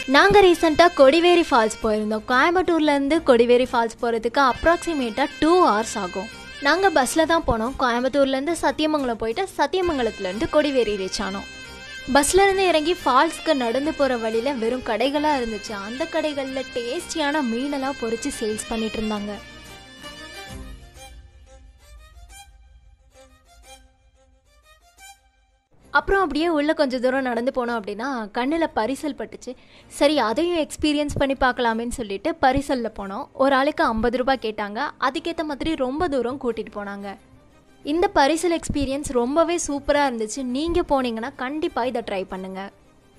நாங்கள் ரீசெண்டாக கொடிவேரி ஃபால்ஸ் போயிருந்தோம் கோயம்புத்தூர்லேருந்து கொடிவேரி ஃபால்ஸ் போகிறதுக்கு அப்ராக்சிமேட்டாக டூ ஹவர்ஸ் ஆகும் நாங்கள் பஸ்ஸில் தான் போனோம் கோயம்புத்தூர்லேருந்து சத்தியமங்கலம் போயிட்டு சத்தியமங்கலத்துலேருந்து கொடிவேரி ரீச் ஆனோம் பஸ்ல இருந்து இறங்கி ஃபால்ஸ்க்கு நடந்து போகிற வழியில் வெறும் கடைகளாக இருந்துச்சு அந்த கடைகளில் டேஸ்டியான மீனெல்லாம் பொரிச்சு சேல்ஸ் பண்ணிட்டு இருந்தாங்க அப்புறம் அப்படியே உள்ளே கொஞ்சம் தூரம் நடந்து போனோம் அப்படின்னா கண்ணில் பரிசல் பட்டுச்சு சரி அதையும் எக்ஸ்பீரியன்ஸ் பண்ணி பார்க்கலாமேன்னு சொல்லிட்டு பரிசலில் போனோம் ஒரு ஆளுக்கு ஐம்பது ரூபாய் கேட்டாங்க அதுக்கேற்ற மாதிரி ரொம்ப தூரம் கூட்டிகிட்டு போனாங்க இந்த பரிசல் எக்ஸ்பீரியன்ஸ் ரொம்பவே சூப்பராக இருந்துச்சு நீங்கள் போனீங்கன்னா கண்டிப்பாக இதை ட்ரை பண்ணுங்கள்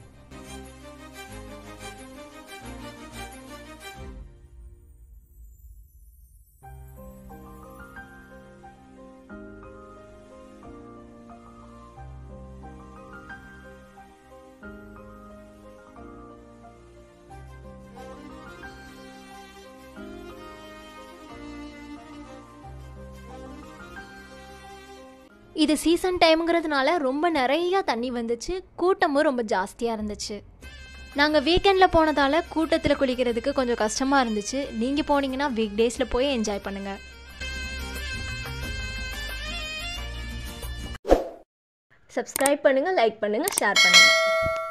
இது சீசன் டைம்ங்கிறதுனால ரொம்ப நிறையா தண்ணி வந்துச்சு கூட்டமும் ரொம்ப ஜாஸ்தியாக இருந்துச்சு நாங்கள் வீக்கெண்டில் போனதால் கூட்டத்தில் குளிக்கிறதுக்கு கொஞ்சம் கஷ்டமாக இருந்துச்சு நீங்கள் போனீங்கன்னா வீக் டேஸில் போய் என்ஜாய் பண்ணுங்கள் சப்ஸ்கிரைப் பண்ணுங்கள் லைக் பண்ணுங்கள் ஷேர் பண்ணுங்கள்